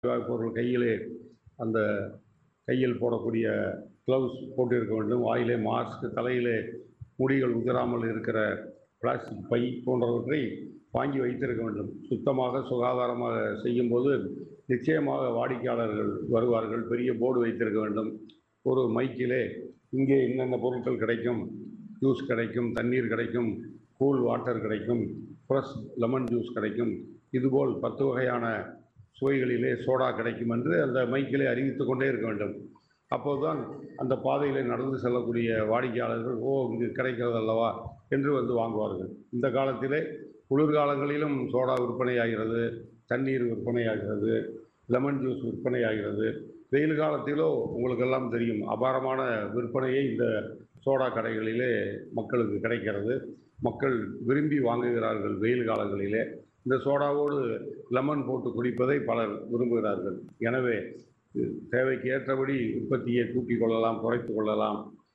பொருள் கையிலே அந்த கையில் போடக்கூடிய க்ளவுஸ் போட்டிருக்க வேண்டும் வாயிலே மாஸ்க் தலையிலே முடிகள் உதிராமல் இருக்கிற பிளாஸ்டிக் பை போன்றவற்றை வாங்கி வைத்திருக்க வேண்டும் சுத்தமாக சுகாதாரமாக செய்யும்போது நிச்சயமாக வாடிக்கையாளர்கள் வருவார்கள் பெரிய போர்டு வைத்திருக்க வேண்டும் ஒரு மைக்கிலே இங்கே என்னென்ன பொருட்கள் கிடைக்கும் ஜூஸ் கிடைக்கும் தண்ணீர் கிடைக்கும் கூல் வாட்டர் கிடைக்கும் ஃப்ரெஷ் லெமன் ஜூஸ் கிடைக்கும் இதுபோல் பத்து வகையான சுவைகளிலே சோடா கிடைக்கும் என்று அந்த மைக்கிலே அறிவித்து கொண்டே இருக்க வேண்டும் அப்போதுதான் அந்த பாதையிலே நடந்து செல்லக்கூடிய வாடிக்கையாளர்கள் ஓ இங்கு கிடைக்கிறது அல்லவா என்று வந்து வாங்குவார்கள் இந்த காலத்திலே குளிர்காலங்களிலும் சோடா விற்பனையாகிறது தண்ணீர் விற்பனையாகிறது லெமன் ஜூஸ் விற்பனையாகிறது வெயில் காலத்திலோ உங்களுக்கெல்லாம் தெரியும் அபாரமான விற்பனையை இந்த சோடா கடைகளிலே மக்களுக்கு கிடைக்கிறது மக்கள் விரும்பி வாங்குகிறார்கள் வெயில் காலங்களிலே இந்த சோடாவோடு லெமன் போட்டு குடிப்பதை பலர் விரும்புகிறார்கள் எனவே தேவைக்கு ஏற்றபடி உற்பத்தியை கூட்டிக் கொள்ளலாம் குறைத்து கொள்ளலாம்